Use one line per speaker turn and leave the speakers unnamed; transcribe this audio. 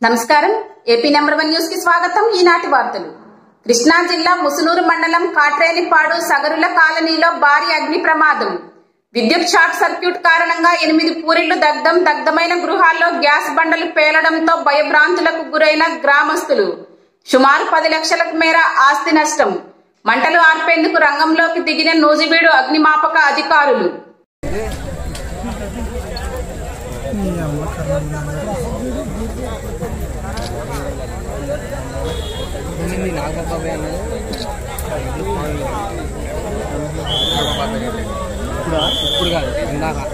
నమస్కారం AP number one news కి స్వాగతం ఈనాటి వార్తలు కృష్ణా జిల్లా ముసునూరు మండలం కాట్రేనిపాడు సగరుల కాలనీలో భారీ అగ్ని ప్రమాదం విద్యుత్ షార్ట్ సర్క్యూట్ కారణంగా ఎనిమిది పూరిళ్లు దగ్ధం దగ్ధమైన గృహాల్లో గ్యాస్ బండలు పేలడంతో భయభ్రాంతులకు గురైన గ్రామస్తులు సుమారు పది లక్షల మేర ఆస్తి నష్టం మంటలు ఆర్పేందుకు రంగంలోకి దిగిన నూజివీడు అగ్నిమాపక అధికారులు
ఎనిమిది నాగబాబాయ్ అన్నది ఇప్పుడు ఇప్పుడు కాదు ఇందాక